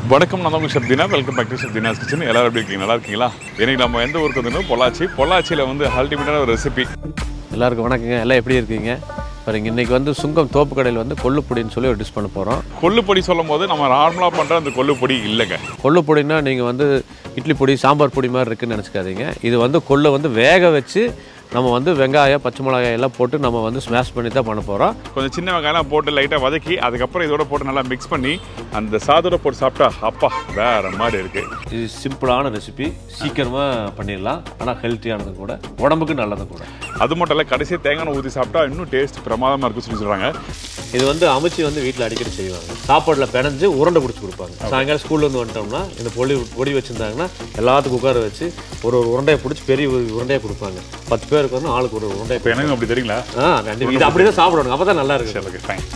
வணக்கம் நான் உங்களுக்கு Sapthina welcome back to Sapthina's kitchen எல்லாரும் எப்படி இருக்கீங்க நல்லா இருக்கீங்களா இன்னைக்கு நம்ம எந்த ஊருக்கு வந்திருக்கோம் பொள்ளாச்சி பொள்ளாச்சியில் வந்து அல்டிமேட்டான ஒரு ரெசிபி எல்லாருக்கும் வணக்கங்க எல்லாம் எப்படி இருக்கீங்க பாருங்க இன்னைக்கு வந்து சுங்கம் தோப்பு கடையில் வந்து கொள்ளுப்பொடின்னு சொல்லி ஒரு டிஷ் பண்ண போகிறோம் கொள்ளுப்பொடி சொல்லும் போது நம்ம நார்மலாக பண்ணுற அந்த கொள்ளுப்பொடி இல்லைங்க கொள்ளுப்பொடினா நீங்கள் வந்து இட்லி பொடி சாம்பார் பொடி மாதிரி இருக்குன்னு நினச்சிக்காதீங்க இது வந்து கொள்ளை வந்து வேக வச்சு நம்ம வந்து வெங்காயம் பச்சை மிளகாய் எல்லாம் போட்டு நம்ம வந்து ஸ்மாஷ் பண்ணி தான் பண்ண போகிறோம் கொஞ்சம் சின்ன வெங்காயம் போட்டு லைட்டாக வதக்கி அதுக்கப்புறம் இதோட போட்டு நல்லா மிக்ஸ் பண்ணி அந்த சாதோட போட்டு சாப்பிட்டா அப்பா வேற மாதிரி இருக்கு இது சிம்பிளான ரெசிபி சீக்கிரமாக பண்ணிடலாம் ஆனால் ஹெல்த்தியானது கூட உடம்புக்கு நல்லது கூட அது மட்டும் இல்லை கடைசியாக தேங்காய் ஊற்றி சாப்பிட்டா இன்னும் டேஸ்ட் பிரமாதமாக இருக்குன்னு சொல்லி சொல்கிறாங்க இது வந்து அமைச்சு வந்து வீட்டில் அடிக்கடி செய்வாங்க சாப்பாட்டில் பிணைஞ்சு உருண்டை பிடிச்சி கொடுப்பாங்க சாயங்காலம் ஸ்கூல்லேருந்து வந்துட்டோம்னா இந்த பொடி பொடி வச்சுருந்தாங்கன்னா எல்லாத்துக்கும் உட்கார வச்சு ஒரு ஒரு உருண்டையை பிடிச்சி பெரிய ஒரு உருண்டையை கொடுப்பாங்க பத்து பேருக்கு வந்து ஆளுக்கு ஒரு உருண்டையை இப்போ எனக்கு அப்படி தெரியுங்களா ஆ கண்டிப்பாக இது அப்படி தான் சாப்பிடணும் அப்போ தான் நல்லா இருக்கு சரி ஓகே ஃபைன்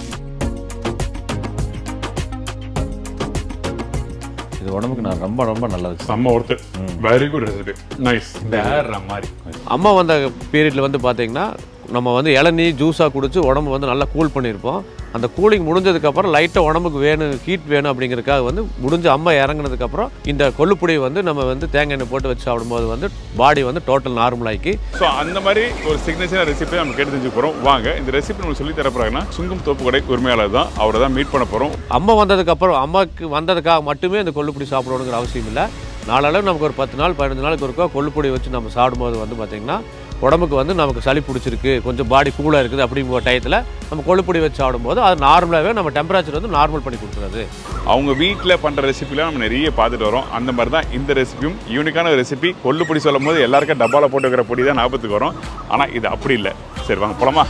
இது உடம்புக்கு நான் ரொம்ப ரொம்ப நல்லது செம்ம worth very good recipe nice வேற மாதிரி அம்மா வந்த பீரியடில் வந்து பார்த்தீங்கன்னா நம்ம வந்து இளநீ ஜூஸாக குடிச்சு உடம்பு வந்து நல்லா கூல் பண்ணியிருப்போம் அந்த கூலிங் முடிஞ்சதுக்கப்புறம் லைட்டாக உடம்புக்கு வேணும் ஹீட் வேணும் அப்படிங்கிறதுக்காக வந்து முடிஞ்ச அம்மா இறங்குனதுக்கப்புறம் இந்த கொள்ளுப்பொடி வந்து நம்ம வந்து தேங்காய் எண்ணெய் போட்டு வச்சு சாப்பிடும்போது வந்து பாடி வந்து டோட்டல் நார்மலாக்கி ஸோ அந்த மாதிரி ஒரு சிக்னேச்சர் ரெசிபி நம்ம கேட்டு தெரிஞ்சு போகிறோம் வாங்க இந்த ரெசிபி நம்ம சொல்லி தரப்போறாங்கன்னா சுங்கம் தோப்பு கடை உரிமையாளர் தான் அவரை தான் மீட் பண்ண போகிறோம் அம்மா வந்ததுக்கப்புறம் அம்மாவுக்கு வந்ததுக்காக மட்டுமே இந்த கொள்ளுப்பொடி சாப்பிடணுங்கிற அவசியம் இல்லை நாளளவு நமக்கு ஒரு பத்து நாள் பதினஞ்சு நாளுக்கு ஒருக்கா கொள்ளுப்பொடி வச்சு நம்ம சாப்பிடும்போது வந்து பார்த்திங்கன்னா உடம்புக்கு வந்து நமக்கு சளி பிடிச்சிருக்கு கொஞ்சம் பாடி கூலாக இருக்குது அப்படிங்கிற டயத்தில் நம்ம கொள்ளுப்பொடி வச்சு சாப்பிடும்போது அது நார்மலாகவே நம்ம டெம்பரேச்சர் வந்து நார்மல் பண்ணி கொடுக்குறது அவங்க வீட்டில் பண்ணுற ரெசிபிலாம் நம்ம நிறைய பார்த்துட்டு வரோம் அந்த மாதிரி தான் இந்த ரெசிபியும் யூனிக்கான ரெசிபி கொள்ளு பொடி சொல்லும் போது எல்லாருக்கும் டப்பாவில் போட்டு வைக்கிற பொடி தான் ஞாபகத்துக்கு வரும் ஆனால் இது அப்படி இல்லை சரி வாங்க போலாமா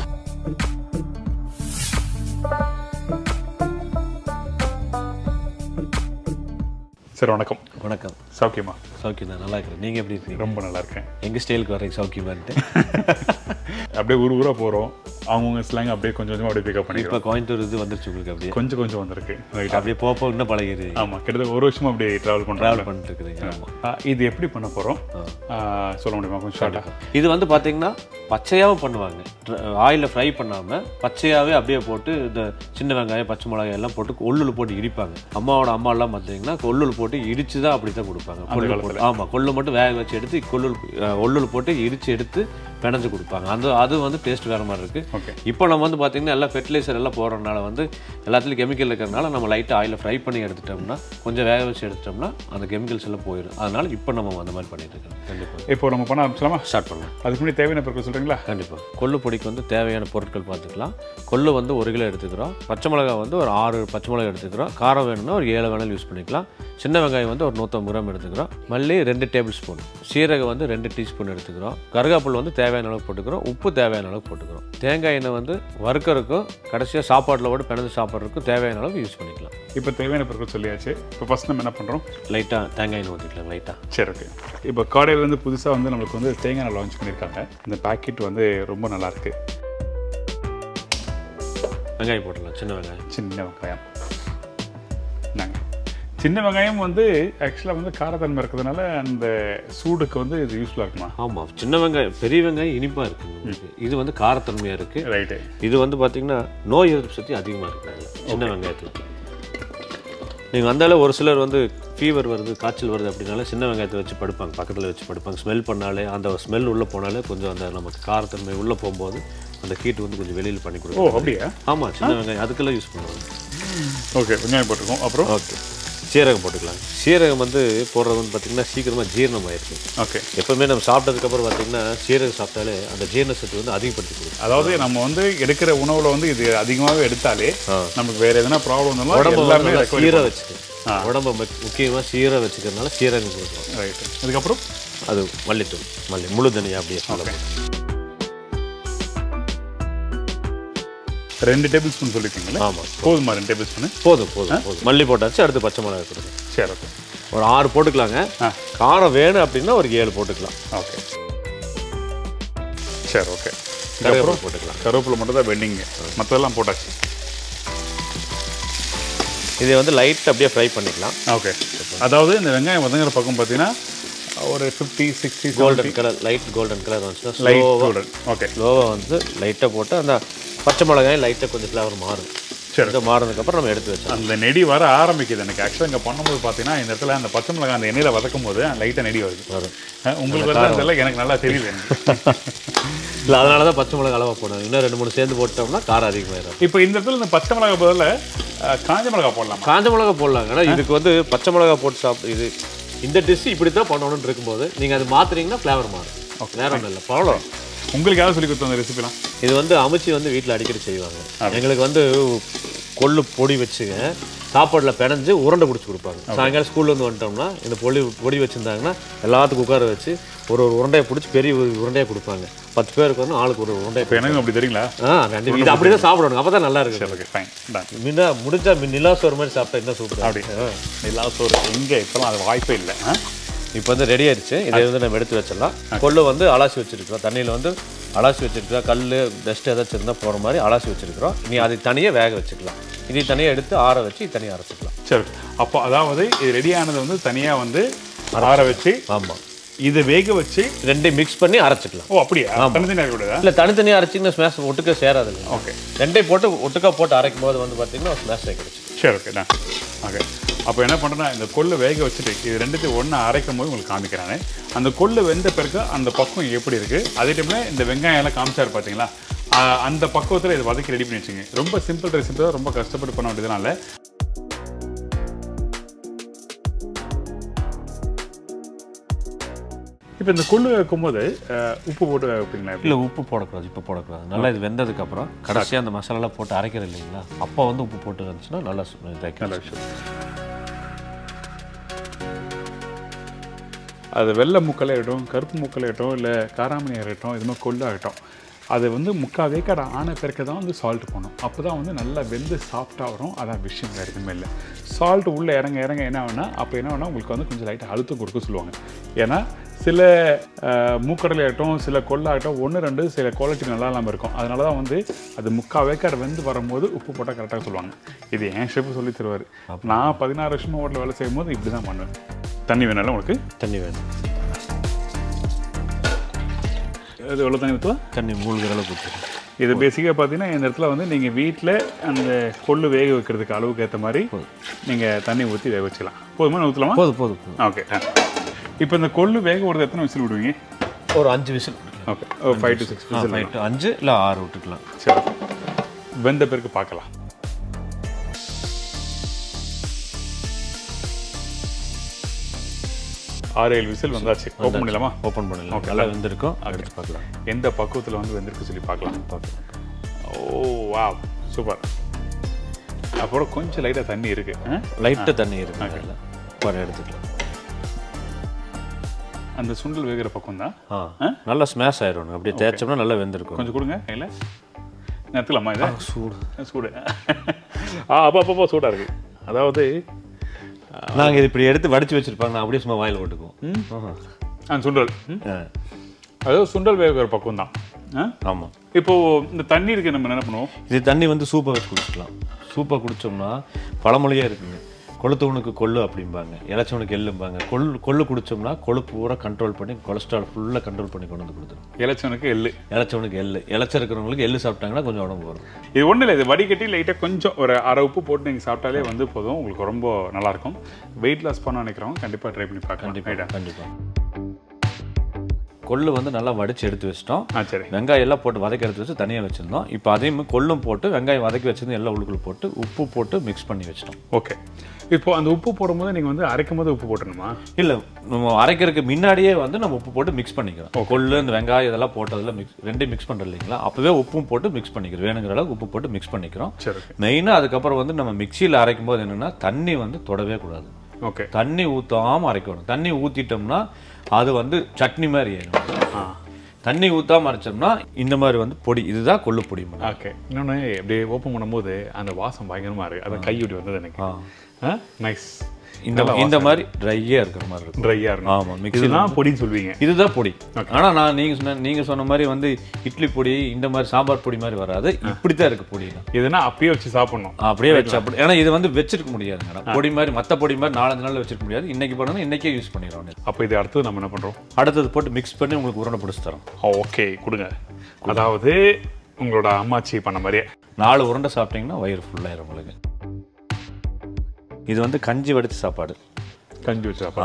சரி வணக்கம் வணக்கம் சௌக்கியமா சௌக்கியம் தான் நல்லா இருக்கிறேன் நீங்கள் எப்படி இருக்கீங்க ரொம்ப நல்லா இருக்கேன் எங்கள் ஸ்டைலுக்கு வரீங்க சௌக்கியமான்ட்டு அப்படியே ஊர் ஊராக போகிறோம் அவங்கவுங்க ஸ்லாங் அப்படியே கொஞ்சம் கொஞ்சமாக அப்படியே பிக்கப் இப்போ பண்ணிக்கிறோம் கோயம்புத்தூர் இது வந்துருச்சு உங்களுக்கு அப்படியே கொஞ்சம் கொஞ்சம் வந்திருக்கு ரைட் அப்படியே போக போக இன்னும் பழகிடுது ஆமாம் கிட்டத்தட்ட ஒரு வருஷமா அப்படியே ட்ராவல் பண்ணுறாங்க ட்ராவல் பண்ணிட்டு இருக்கிறீங்க ஆமாம் இது எப்படி பண்ண போகிறோம் சொல்ல முடியுமா கொஞ்சம் ஷார்ட்டாக இது வந்து பார்த்தீங்கன்னா பச்சையாகவும் பண்ணுவாங்க ஆயிலில் ஃப்ரை பண்ணாமல் பச்சையாகவே அப்படியே போட்டு இந்த சின்ன வெங்காயம் பச்சை மிளகாய் எல்லாம் போட்டு கொள்ளுல போட்டு இடிப்பாங்க அம்மாவோட அம்மா எல்லாம் பார்த்தீங்கன்னா கொள்ளுல போட்டு இடிச்சு தான் அப்படி தான் கொடுப்பாங்க கொள்ளு போட்டு ஆமாம் கொள்ளு மட்டும் வேக வச்சு எடுத்து கொள்ளு ஒள்ளுல போட்டு இடிச்சு எடுத்து பிணைஞ்சு கொடுப்பாங்க அந்த அது வந்து டேஸ்ட் வேறு மாதிரி இருக்குது ஓகே இப்போ நம்ம வந்து பார்த்தீங்கன்னா எல்லாம் ஃபெர்டிலைசர் எல்லாம் போடுறதுனால வந்து எல்லாத்துலையும் கெமிக்கல் இருக்கிறதுனால நம்ம லைட்டாக ஆயிலில் ஃப்ரை பண்ணி எடுத்துட்டோம்னா கொஞ்சம் வேக வச்சு எடுத்துட்டோம்னா அந்த கெமிக்கல்ஸ் எல்லாம் போயிடும் அதனால இப்போ நம்ம அந்த மாதிரி பண்ணிட்டு இருக்கோம் கண்டிப்பாக இப்போ நம்ம பண்ண ஆரம்பிச்சலாமா ஸ்டார்ட் பண்ணலாம் அதுக்கு முன்னாடி தேவையான பொருட்கள் சொல்கிறீங்களா கண்டிப்பாக கொள்ளு பொடிக்கு வந்து தேவையான பொருட்கள் பார்த்துக்கலாம் கொள்ளு வந்து ஒரு கிலோ எடுத்துக்கிறோம் பச்சை மிளகாய் வந்து ஒரு ஆறு பச்சை மிளகாய் எடுத்துக்கிறோம் காரம் வேணும்னா ஒரு ஏழு வேணாலும் யூஸ் பண்ணிக்கலாம் சின்ன வெங்காயம் வந்து ஒரு நூற்றம்பது கிராம் எடுத்துக்கிறோம் மல்லி ரெண்டு டேபிள் ஸ்பூன் சீரகம் வந்து ரெண்டு டீஸ்பூன் எடுத்துக்கிறோம் கருகாப்பில் வந்து தேவையான அளவுக்கு போட்டுக்கிறோம் உப்பு தேவையான அளவுக்கு போட்டுக்கிறோம் தேங்காய் எண்ணெய் வந்து வறுக்கறதுக்கும் கடைசியாக சாப்பாட்டில் கூட பிணைஞ்சு சாப்பிட்றதுக்கும் தேவையான அளவுக்கு யூஸ் பண்ணிக்கலாம் இப்போ தேவையான பொருட்கள் சொல்லியாச்சு இப்போ ஃபர்ஸ்ட் நம்ம என்ன பண்ணுறோம் லைட்டாக தேங்காய் எண்ணெய் ஊற்றிக்கலாம் லைட்டாக சரி ஓகே இப்போ காடையிலேருந்து புதுசாக வந்து நம்மளுக்கு வந்து தேங்காய் எண்ணெய் லான்ச் பண்ணியிருக்காங்க இந்த பேக்கெட் வந்து ரொம்ப நல்லா இருக்கு வெங்காயம் போட்டுடலாம் சின்ன வெங்காயம் சின்ன வெங்காயம் நாங்கள் சின்ன வெங்காயம் வந்து ஆக்சுவலாக வந்து காரத்தன்மை இருக்கிறதுனால அந்த சூடுக்கு வந்து இது யூஸ்ஃபுல்லாக இருக்குமா ஆமாம் சின்ன வெங்காயம் பெரிய வெங்காயம் இனிப்பாக இருக்குது உங்களுக்கு இது வந்து காரத்தன்மையாக இருக்குது ரைட்டு இது வந்து பார்த்தீங்கன்னா நோய் எதிர்ப்பு சக்தி அதிகமாக இருக்கு அதுல, சின்ன வெங்காயத்தில் நீங்கள் வந்தாலே ஒரு சிலர் வந்து ஃபீவர் வருது காய்ச்சல் வருது அப்படின்னாலே சின்ன வெங்காயத்தை வச்சு படுப்பாங்க பக்கத்தில் வச்சு படுப்பாங்க ஸ்மெல் பண்ணாலே அந்த ஸ்மெல் உள்ளே போனாலே கொஞ்சம் அந்த நமக்கு காரத்தன்மை உள்ளே போகும்போது அந்த ஹீட் வந்து கொஞ்சம் வெளியில் பண்ணி ஓ கொடுக்கும் அப்படியா ஆமாம் சின்ன வெங்காயம் அதுக்கெல்லாம் யூஸ் பண்ணுவாங்க ஓகே வெங்காயம் போட்டிருக்கோம் அப்புறம் ஓகே சீரகம் போட்டுக்கலாம் சீரகம் வந்து போடுறது வந்து பார்த்திங்கன்னா சீக்கிரமாக ஜீரணம் ஆயிருக்கு ஓகே எப்பவுமே நம்ம சாப்பிட்டதுக்கப்புறம் பார்த்தீங்கன்னா சீரகம் சாப்பிட்டாலே அந்த ஜீரண சத்து வந்து அதிகப்படுத்தி கொடுக்கும் அதாவது நம்ம வந்து எடுக்கிற உணவுல வந்து இது அதிகமாகவே எடுத்தாலே நமக்கு வேற எதனா ப்ராப்ளம் வந்தாலும் உடம்பு எல்லாமே நல்லா சீராக வச்சுக்கணும் உடம்பை முக்கியமாக சீராக வச்சுக்கிறதுனால சீரகம் கொடுக்குறோம் ரைட்டு அதுக்கப்புறம் அது மல்லித்தூள் மல்லி முழு தனியாக அப்படியே சொல்ல ரெண்டு டேபிள் ஸ்பூன் சொல்லியிருக்கீங்களா ஆமாம் போதுமா ரெண்டு டேபிள் ஸ்பூனு போதும் போதும் போதும் மல்லி போட்டாச்சு அடுத்து பச்சை மிளகாய் கொடுங்க சரி ஓகே ஒரு ஆறு போட்டுக்கலாங்க ஆ. காரம் வேணும் அப்படின்னா ஒரு ஏழு போட்டுக்கலாம் ஓகே சரி ஓகே கருவேப்பிலை போட்டுக்கலாம் கருவேப்பிலை மட்டும் தான் பெண்டிங்க மற்றதெல்லாம் போட்டாச்சு இதை வந்து லைட் அப்படியே ஃப்ரை பண்ணிக்கலாம் ஓகே அதாவது இந்த வெங்காயம் வதங்குற பக்கம் பார்த்தீங்கன்னா ஒரு fifty sixty golden colour light golden colour வந்துச்சுன்னா லைட் ஸ்லோவாக கோல்டன் ஓகே ஸ்லோவாக வந்து லைட்டாக போட்டு அந்த பச்சை மிளகாய் லைட்டாக கொஞ்சம் ஃப்ளேவர் மாறும் இதை மாறினதுக்கப்புறம் நம்ம எடுத்து வச்சோம் அந்த நெடி வர ஆரம்பிக்குது எனக்கு ஆக்சுவலாக இங்கே பண்ணும்போது பார்த்தீங்கன்னா இந்த இடத்துல அந்த பச்சை மிளகாய் அந்த எண்ணெயில் வதக்கும் போது லைட்டாக நெடி வருது வரும் அஹ் உங்களுக்கு வந்து அதெல்லாம் எனக்கு நல்லா தெரியுது எனக்கு இல்லை அதனால தான் பச்சை மிளகா அளவாக போடணும் இன்னும் ரெண்டு மூணு சேர்ந்து போட்டோம்னா காரம் அதிகமாயிடும் இப்போ இந்த இடத்துல இந்த பச்சை மிளகாய் பதில் காஞ்ச மிளகாய் போடலாமா காஞ்ச மிளகா போடலாங்க ஆனால் இதுக்கு வந்து பச்சை மிளகா போட்டு சாப்பிட்டு இது இந்த டிஷ் இப்படி தான் பண்ணணும்னு இருக்கும்போது நீங்கள் அது மாத்துறீங்கன்னா ஃப்ளேவர் மாறும் வேற ஒன்றும் இல்லை பழம் உங்களுக்கு யாரும் சொல்லி கொடுத்த அந்த ரெசிபிலாம் இது வந்து அமிச்சி வந்து வீட்டில் அடிக்கடி செய்வாங்க எங்களுக்கு வந்து கொள்ளு பொடி வச்சுங்க சாப்பாட்டில் பிணைஞ்சு உருண்டை பிடிச்சி கொடுப்பாங்க சாயங்காலம் ஸ்கூல்ல இருந்து வந்துட்டோம்னா இந்த பொடி பொடி வச்சுருந்தாங்கன்னா எல்லாத்துக்கும் உட்கார வச்சு ஒரு ஒரு உருண்டையை பிடிச்சி பெரிய ஒரு உருண்டையை கொடுப்பாங்க பத்து பேருக்கு வந்து ஆளுக்கு ஒரு உருண்டையை இப்போ எனக்கு அப்படி தெரியுங்களா ஆ கண்டிப்பாக இது அப்படி தான் சாப்பிடணும் அப்போ தான் நல்லா இருக்கு சரி ஓகே ஃபைன் டன் முன்ன முடிஞ்சா நிலா சோறு மாதிரி சாப்பிட்டா என்ன சூப்பர் அப்படி எல்லா சோறு எங்கே இப்போலாம் அது வாய்ப்பே இல்லை ஆ? இப்போ வந்து ரெடி ஆயிடுச்சு இதை வந்து நம்ம எடுத்து வச்சிடலாம் கொள்ளு வந்து அலாசி வச்சிருக்கிறோம் தண்ணியில் வந்து அலாசி வச்சிருக்கிறோம் கல் டஸ்ட் ஏதாச்சும் இருந்தால் போகிற மாதிரி அலாசி வச்சிருக்கிறோம் இனி அது தனியாக வேக வச்சுக்கலாம் இதை தனியாக எடுத்து ஆற வச்சு இது தனியாக அரைச்சிக்கலாம் சரி அப்போ அதாவது இது ரெடி ஆனது வந்து தனியாக வந்து ஆற வச்சு ஆமாம் இதை வேக வச்சு ரெண்டையும் மிக்ஸ் பண்ணி அரைச்சிக்கலாம் ஓ அப்படியா தனித்தனியாக இருக்கக்கூடாதா இல்லை தனித்தனியாக அரைச்சிங்கன்னா ஸ்மேஷ் ஒட்டுக்க சேராது இல்லையா ஓகே ரெண்டையும் போட்டு ஒட்டுக்கா போட்டு அரைக்கும் போது வந்து பார்த்தீங்கன்னா ஸ்மேஷ் கிடைச்சி சரி ஓகே டன் ஓகே அப்போ என்ன பண்ணுறேன்னா இந்த கொள்ளை வேக வச்சுட்டு இது ரெண்டுத்தையும் ஒன்றா அரைக்கும் போது உங்களுக்கு காமிக்கிறானே அந்த கொள்ளு வெந்த பிறகு அந்த பக்கம் எப்படி இருக்குது அதே டைமில் இந்த வெங்காயம் எல்லாம் காமிச்சாரு பார்த்தீங்களா ஆஹ் அந்த பக்குவத்தில் இதை வதக்கி ரெடி பண்ணி வச்சுங்க ரொம்ப சிம்பிள் ரெசிபி தான் ரொம்ப கஷ்டப்பட்டு பண்ண வேண்டியதுனால இப்போ இந்த கொள்ளு வைக்கும்போது ஆஹ் உப்பு போட்டு வேக வைப்பீங்களா எப்படி? இல்லை உப்பு போடக்கூடாது இப்போ போடக்கூடாது நல்லா இது வெந்ததுக்கப்புறம் கடைசியாக அந்த மசாலாலாம் போட்டு அரைக்கிற இல்லைங்களா அப்போ வந்து உப்பு போட்டு இருந்துச்சுன்னா நல்லா சு- இதாக்கி நல்ல விஷயம் அது வெள்ளை முக்கலை ஆகட்டும் கருப்பு முக்கலை ஆகட்டும் இல்லை காராமணி ஆகட்டும் இது மாதிரி கொள்ளு ஆகட்டும் அது வந்து முக்கால் வேக்காடு ஆன பிறகு தான் வந்து சால்ட் போடணும் அப்போ தான் வந்து நல்லா வெந்து சாஃப்டாக வரும் அதான் விஷயம் வேறு எதுவுமே இல்லை சால்ட் உள்ளே இறங்க இறங்க என்ன ஆகுனா அப்போ என்ன ஆகுனா உங்களுக்கு வந்து கொஞ்சம் லைட்டாக அழுத்தம் கொடுக்க சொல்லுவாங்க ஏன்னா சில அஹ், மூக்கடலை ஆகட்டும் சில கொள்ளாகட்டும் ஒன்று ரெண்டு சில குவாலிட்டி நல்லா இல்லாமல் இருக்கும் அதனால தான் வந்து அது முக்கால் வேக்காடு வெந்து வரும்போது உப்பு போட்டால் கரெக்டாக சொல்லுவாங்க இது என் ஷெஃப் சொல்லி தருவார் நான் பதினாறு வருஷமாக ஹோட்டலில் வேலை செய்யும் போது இப்படி தான் பண்ணுவேன் தண்ணி வேணாலும் உங்களுக்கு தண்ணி வேணும் இது எவ்வளோ தண்ணி ஊற்றுவா தண்ணி மூழ்கிற அளவுக்கு ஊற்றிடும் இது பேசிக்காக பார்த்தீங்கன்னா இந்த இடத்துல வந்து நீங்கள் வீட்டில் அந்த கொள்ளு வேக வைக்கிறதுக்கு அளவுக்கு ஏற்ற மாதிரி நீங்கள் தண்ணி ஊற்றி வேக வச்சுக்கலாம் போதுமா ஊற்றலாமா போதும் போதும் போதும் ஓகே இப்போ இந்த கொள்ளு வேக விடுறது எத்தனை விசில் விடுவீங்க ஒரு அஞ்சு whistle okay oh five to six whistle five to அஞ்சு இல்லை ஆறு விட்டுக்கலாம் சரி வெந்த பிறகு பார்க்கலாம் ஆறு ஏழு விசில் வந்தாச்சு ஓப்பன் பண்ணிடலாமா ஓப்பன் பண்ணலாம் நல்லா வெந்திருக்கும் எடுத்து பார்க்கலாம் எந்த பக்குவத்தில் வந்து வெந்திருக்கு சொல்லி பார்க்கலாம் பார்க்கலாம் ஓ வா சூப்பர் அப்புறம் கொஞ்சம் லைட்டாக தண்ணி இருக்கு ஆ? லைட்டாக தண்ணி இருக்கு அதில் பாரு எடுத்துக்கலாம் அந்த சுண்டல் வேகிற பக்கம் தான் ஆ நல்லா ஸ்மேஷ் ஆயிடும் அப்படியே தேய்ச்சோம்னா நல்லா வெந்திருக்கும் கொஞ்சம் கொடுங்க கையில் எடுத்துக்கலாமா இதை சூடு சூடு ஆ அப்போ அப்போ சூடாக இருக்கு அதாவது நாங்கள் இது இப்படி எடுத்து வடிச்சு வச்சிருப்பாங்க நான் அப்படியே சும்மா வாயில் போட்டுக்குவோம் ஆஹா. ஆ சுண்டல் ம். ஆ அதாவது சுண்டல் வேகிற பக்கம் தான் ஆ ஆமாம் இப்போ இந்த தண்ணி இருக்கு நம்ம என்ன பண்ணுவோம் இது தண்ணி வந்து சூப்பை வச்சு குடிச்சிக்கலாம் சூப்பை குடிச்சோம்னா பழமொழியாக இருக்குங்க கொளுத்தவனுக்கு கொள்ளு அப்படிம்பாங்க இளைச்சவனுக்கு எள்ளும்பாங்க கொள்ளு கொள்ளு குடிச்சோம்னா கொழுப்பு பூரா கண்ட்ரோல் பண்ணி கொலஸ்ட்ரால் ஃபுல்லாக கண்ட்ரோல் பண்ணி கொண்டு வந்து கொடுத்துரும் இலச்சனுக்கு எள்ளு இளைச்சவனுக்கு எள்ளு இளைச்ச இருக்கிறவங்களுக்கு எள்ளு சாப்பிட்டாங்கன்னா கொஞ்சம் உடம்பு வரும் இது ஒன்றும் இல்லை இது வடிகட்டி லைட்டாக கொஞ்சம் ஒரு அரை உப்பு போட்டு நீங்கள் சாப்பிட்டாலே வந்து போதும் உங்களுக்கு ரொம்ப நல்லாயிருக்கும் வெயிட் லாஸ் பண்ண நினைக்கிறவங்க கண்டிப்பாக ட்ரை பண்ணி பார்க்கலாம் கண்டிப்பாக ரைட்டா கண்டிப்பாக கொள்ளு வந்து நல்லா வடிச்சு எடுத்து வச்சிட்டோம் ஆ சரி வெங்காயம் எல்லாம் போட்டு வதக்கி எடுத்து வச்சு தனியாக வச்சிருந்தோம் இப்போ அதையும் கொள்ளும் போட்டு வெங்காயம் வதக்கி வச்சிருந்து எல்லாம் உள்ளுக்குள்ள போட்டு உப்பு போட்டு மிக்ஸ் பண்ணி வச்சிட்டோம் ஓகே இப்போ அந்த உப்பு போடும்போது நீங்கள் வந்து அரைக்கும் போது உப்பு போட்டணுமா இல்லை நம்ம அரைக்கிறதுக்கு முன்னாடியே வந்து நம்ம உப்பு போட்டு மிக்ஸ் பண்ணிக்கிறோம் கொள்ளு இந்த வெங்காயம் இதெல்லாம் போட்டதில் மிக்ஸ் ரெண்டையும் மிக்ஸ் பண்ணுறோம் இல்லைங்களா அப்போவே உப்பும் போட்டு மிக்ஸ் பண்ணிக்கிறோம் வேணுங்கிற அளவுக்கு உப்பு போட்டு மிக்ஸ் பண்ணிக்கிறோம் சரி ஓகே மெயினாக அதுக்கப்புறம் வந்து நம்ம மிக்சியில் அரைக்கும் போது என்னென்னா தண்ணி வந்து தொடவே கூடாது ஓகே தண்ணி ஊற்றாமல் அரைக்கணும் தண்ணி ஊற்றிட்டோம்னா அது வந்து சட்னி மாதிரி ஆயிடும் ஆ தண்ணி ஊற்றாம அரைச்சோம்னா இந்த மாதிரி வந்து பொடி இதுதான் கொள்ளு பொடி ஓகே இன்னொன்று அப்படியே ஓப்பன் பண்ணும்போது அந்த வாசம் பயங்கரமாக இருக்குது அதை கையொட்டி வந்தது எனக்கு ஆ ஆ நைஸ் இந்த இந்த மாதிரி ட்ரையாக இருக்கிற மாதிரி இருக்கும் ட்ரையாக இருக்கும் ஆமாம் மிக்ஸி இதுதான் பொடின்னு சொல்லுவீங்க இதுதான் பொடி ஆனா நான் நீங்க சொன்ன நீங்க சொன்ன மாதிரி வந்து இட்லி பொடி இந்த மாதிரி சாம்பார் பொடி மாதிரி வராது இப்படி தான் இருக்கு பொடி இதுனா அப்பயே வச்சு சாப்பிடணும் அப்படியே வச்சு அப்படி ஏன்னா இது வந்து வச்சிருக்க முடியாது மேடம் பொடி மாதிரி மத்த பொடி மாதிரி நாலஞ்சு நாள் வச்சிருக்க முடியாது இன்னைக்கு பண்ணணும் இன்னைக்கே யூஸ் பண்ணிடுவோம் அப்போ இது அடுத்தது நம்ம என்ன பண்ணுறோம் அடுத்தது போட்டு மிக்ஸ் பண்ணி உங்களுக்கு உருண்டை பிடிச்சி தரோம் ஓகே கொடுங்க அதாவது உங்களோட அம்மாச்சி பண்ண மாதிரியே நாலு உருண்டை சாப்பிட்டீங்கன்னா வயிறு ஃபுல்லாயிரும் உங்களுக்கு இது வந்து கஞ்சி வடித்த சாப்பாடு கஞ்சி வச்சா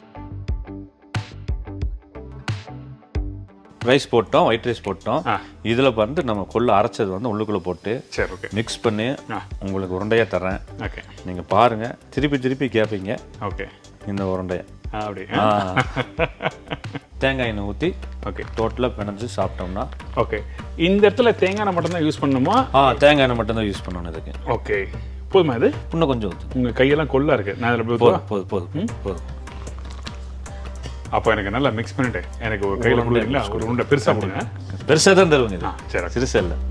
ரைஸ் போட்டோம் ஒயிட் ரைஸ் போட்டோம் ஆ. இதில் வந்து நம்ம கொள்ளு அரைச்சது வந்து உள்ளுக்குள்ளே போட்டு சரி ஓகே மிக்ஸ் பண்ணி ஆ. உங்களுக்கு உருண்டையாக தரேன் ஓகே நீங்கள் பாருங்கள் திருப்பி திருப்பி கேட்பீங்க ஓகே இந்த உருண்டையை அப்படி ஆ. தேங்காய் எண்ணெய் ஊற்றி ஓகே டோட்டலாக பிணைஞ்சு சாப்பிட்டோம்னா ஓகே இந்த இடத்துல தேங்காய் எண்ணெய் மட்டும் தான் யூஸ் பண்ணணுமா ஆ தேங்காய் எண்ணெய் மட்டும்தான் யூஸ் பண்ணணும் இதுக்கு ஓகே போதுமா இது இன்னும் கொஞ்சம் ஊற்று உங்க கையெல்லாம் கொள்ளா இருக்கு நான் இதில் போதும் போதும் போதும் போதும் போதும் அப்போ எனக்கு நல்லா மிக்ஸ் பண்ணிட்டு எனக்கு ஒரு கையில் கொடுக்குறீங்களா ஒரு உருண்டை பெருசா கொடுங்க பெருசாக தான் தருவாங்க இது ஆ சரி okay. சிறுசா இல்லை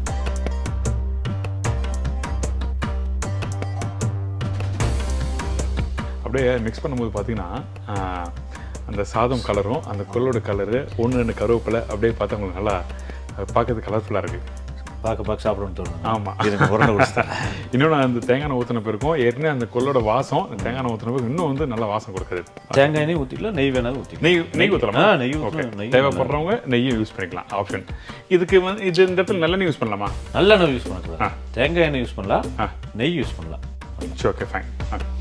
அப்படியே மிக்ஸ் பண்ணும்போது பார்த்தீங்கன்னா ஆ, அந்த சாதம் கலரும் அந்த கொள்ளோட கலரு ஒன்று ரெண்டு கருவேப்பிலை அப்படியே பார்த்தா உங்களுக்கு நல்லா பார்க்கறது கலர்ஃபுல்லாக இருக்கு பார்க்க பார்க்க சாப்பிடணும்னு தோணும் ஆமா. இதுங்க உருண்டை குடிச்சிட்டேன் இன்னொன்று அந்த தேங்காய் எண்ணெய் ஊற்றின பிறக்கும் ஏற்கனவே அந்த கொள்ளோட வாசம் அந்த தேங்காய் எண்ணெய் ஊற்றின பிறகு இன்னும் வந்து நல்லா வாசம் கொடுக்குது தேங்காய் எண்ணெய் ஊற்றிக்கலாம் நெய் வேணாலும் ஊற்றிக்கலாம் நெய் நெய் ஊற்றலாமா ஆ, நெய் ஓகே ஊற்றலாம் நெய் தேவைப்படுறவங்க நெய்யும் யூஸ் பண்ணிக்கலாம் ஆப்ஷன் இதுக்கு வந்து இது இந்த இடத்துல நல்லெண்ணெய் யூஸ் பண்ணலாமா நல்லெண்ணெய் யூஸ் பண்ணக்கூடாது தேங்காய் எண்ணெய் யூஸ் பண்ணலாம் ஆ. நெய் யூஸ் பண்ணலாம் சரி ஓகே ஃபைன்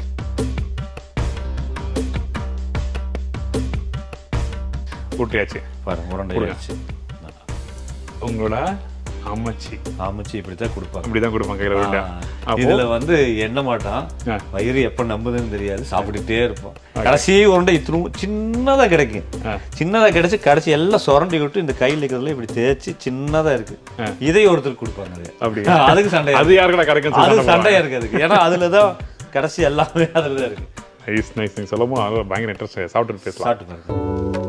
ஊட்டியாச்சு பாருங்க உருண்டை ஆயிடுச்சு உங்களோட அம்மச்சி ஆமச்சி இப்படி தான் கொடுப்பாங்க இப்படிதான் கொடுப்பாங்க கையில் விட்டா ஆ, இதுல வந்து எண்ண மாட்டான் ஆ. வயிறு எப்ப நம்புதுன்னு தெரியாது சாப்பிட்டுட்டே இருப்போம் கடைசி உருண்டை இத்திரும் சின்னதா கிடைக்கும் ஆ. சின்னதா கிடைச்சு கடைசி எல்லாம் சுரண்டி விட்டு இந்த கையில் இருக்கிறதுல இப்படி தேய்ச்சி சின்னதா இருக்கு இதை ஒருத்தர் கொடுப்பாங்க அது. அப்படி ஆ, அதுக்கு சண்டை அது யாருக்கடா கிடைக்கும் அது சண்டையா இருக்கு அதுக்கு ஏன்னா அதுலதான் கடைசி எல்லாமே அதுல தான் இருக்கு நைஸ் நைஸ் நீங்க சொல்லவும் அது பயங்கர இன்ட்ரெஸ்ட் சாப்பிட்டு பேசலாம் சாப்பிட்டு பாருங்க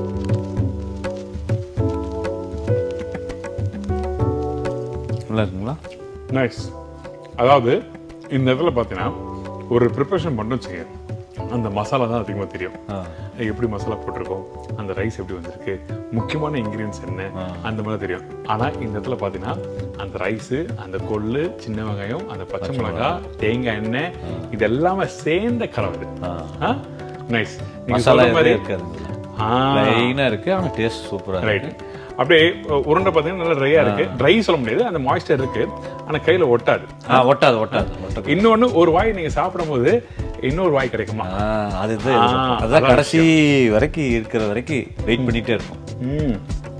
நல்லா இருக்குங்களா நைஸ் அதாவது இந்த இடத்துல பார்த்தீங்கன்னா ஒரு ப்ரிப்பரேஷன் பண்ணு வச்சுங்க அந்த மசாலா தான் அதிகமாக தெரியும் ஆ. எப்படி மசாலா போட்டிருக்கோம் அந்த ரைஸ் எப்படி வந்திருக்கு முக்கியமான இன்க்ரீடியன்ஸ் என்ன அந்த மாதிரி தெரியும் ஆனால் இந்த இடத்துல பார்த்தீங்கன்னா அந்த ரைஸு அந்த கொள்ளு சின்ன வெங்காயம் அந்த பச்சை மிளகாய் தேங்காய் எண்ணெய் இது எல்லாமே சேர்ந்த கலவை ஆ. நைஸ் நீங்க மசாலா சொல்ற மாதிரி எதுவும் இருக்காது ஆ ப்ளைனா இருக்கு ஆனா டேஸ்ட் சூப்பரா ரைட் இருக்கு அப்படியே உ- உருண்டை பார்த்தீங்கன்னா நல்லா ட்ரையா இருக்கு ட்ரை சொல்ல முடியாது அந்த மாய்ஸ்டர் இருக்கு ஆனா கையில ஒட்டாது ஆ ஒட்டாது ஒட்டாது ஒட்டாது இன்னொன்னு ஒரு வாய் நீங்க சாப்பிடும்போது இன்னொரு வாய் கிடைக்குமா ஆ, அதுதான் இது. ஆ, அதான் கடைசி வரைக்கும் இருக்கிற வரைக்கும் வெயிட் பண்ணிட்டே இருக்கும் ம்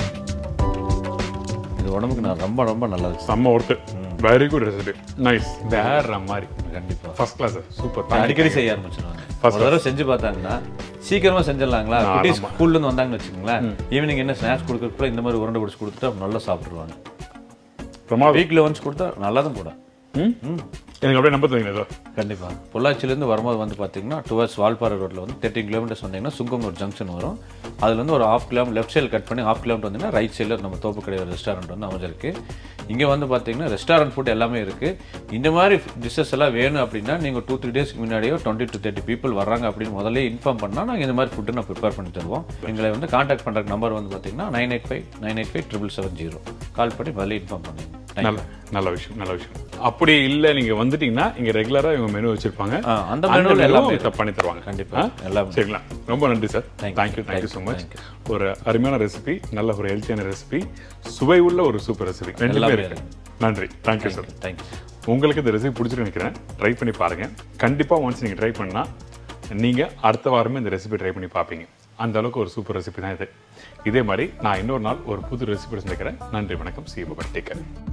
இது உடம்புக்கு நான் ரொம்ப ரொம்ப நல்லது செம்ம worth very good recipe nice வேற மாதிரி கண்டிப்பா ஃபர்ஸ்ட் கிளாஸ் சூப்பர் நான் அடிக்கடி செய்ய ஆரம்பிச்சிருவாங்க ஒரு தடவை செஞ்சு பார்த்தாங்கன்னா சீக்கிரமா செஞ்சிடலாங்களா குட்டி ஸ்கூல்ல இருந்து வந்தாங்கன்னு வச்சுக்கோங்களேன் ஈவினிங் என்ன ஸ்நாக்ஸ் கொடுக்கறதுக்குள்ள இந்த மாதிரி உருண்டை பிடிச்சி கொடுத்துட்டா நல்லா சாப்பிட்டுருவாங்க பிரமாதம் வீக்ல ஒன்ஸ் கொடுத்தா நல்லதும் கூட ம் எனக்கு அப்படியே நம்ப தந்தீங்க ஏதோ கண்டிப்பா பொள்ளாச்சியிலேருந்து வரும்போது வந்து பார்த்தீங்கன்னா டுவர்ட்ஸ் வால்பாறை ரோட்ல வந்து தேர்ட்டின் கிலோமீட்டர்ஸ் வந்தீங்கன்னா சுங்கம்னூர் ஜங்ஷன் வரும் அதுல இருந்து ஒரு half kilometre left side cut பண்ணி ஹாஃப் கிலோமீட்டர் வந்தீங்கன்னா ரைட் சைடில் நம்ம தோப்பு கடை ரெஸ்டாரண்ட் வந்து அமைஞ்சிருக்கு இங்கே வந்து பார்த்தீங்கன்னா ரெஸ்டாரண்ட் ஃபுட் எல்லாமே இருக்கு இந்த மாதிரி டிஷ்ஷஸ் எல்லாம் வேணும் அப்படின்னா நீங்கள் டூ த்ரீ டேஸ்க்கு முன்னாடியோ டுவெண்ட்டி டு தேர்ட்டி பீப்புள் வர்றாங்க அப்படின்னு முதல்ல இன்ஃபார்ம் பண்ணால் நாங்கள் இந்த மாதிரி ஃபுட்டு நான் ப்ரிப்பேர் பண்ணி தருவோம் எங்களை வந்து காண்டாக்ட் பண்ணுற நம்பர் வந்து பார்த்தீங்கன்னா nine eight five nine eight five triple seven zero call பண்ணி முதல்ல இன்ஃபார்ம் பண்ணுங்க நல்ல நல்ல விஷயம் நல்ல விஷயம் அப்படி இல்ல நீங்க வந்துட்டீங்கன்னா இங்க ரெகுலரா இவங்க மெனு வச்சிருப்பாங்க ஆ, அந்த menu ல எல்லாமே எல்லாமே பண்ணி தருவாங்க கண்டிப்பா ஆ? எல்லாமே சரிங்களா ரொம்ப நன்றி sir Thank you. Thank you thank you so much Thank ஒரு அருமையான ரெசிபி நல்ல ஒரு ஹெல்த்தியான ரெசிபி சுவை உள்ள ஒரு சூப்பர் ரெசிபி ரெண்டுமே எல்லாமே இருக்கு நன்றி தேங்க்யூ சார் தேங்க்யூ உங்களுக்கு இந்த ரெசிபி பிடிச்சிருக்கு நினைக்கிறேன் ட்ரை பண்ணி பாருங்க கண்டிப்பா ஒன்ஸ் நீங்க ட்ரை பண்ணா நீங்க அடுத்த வாரமே இந்த ரெசிபி ட்ரை பண்ணி பார்ப்பீங்க அந்த அளவுக்கு ஒரு சூப்பர் ரெசிபி தான் இது இதே மாதிரி நான் இன்னொரு நாள் ஒரு புது ரெசிபி செஞ்சுக்கிறேன் நன்றி வணக்கம் சி டேக்கர்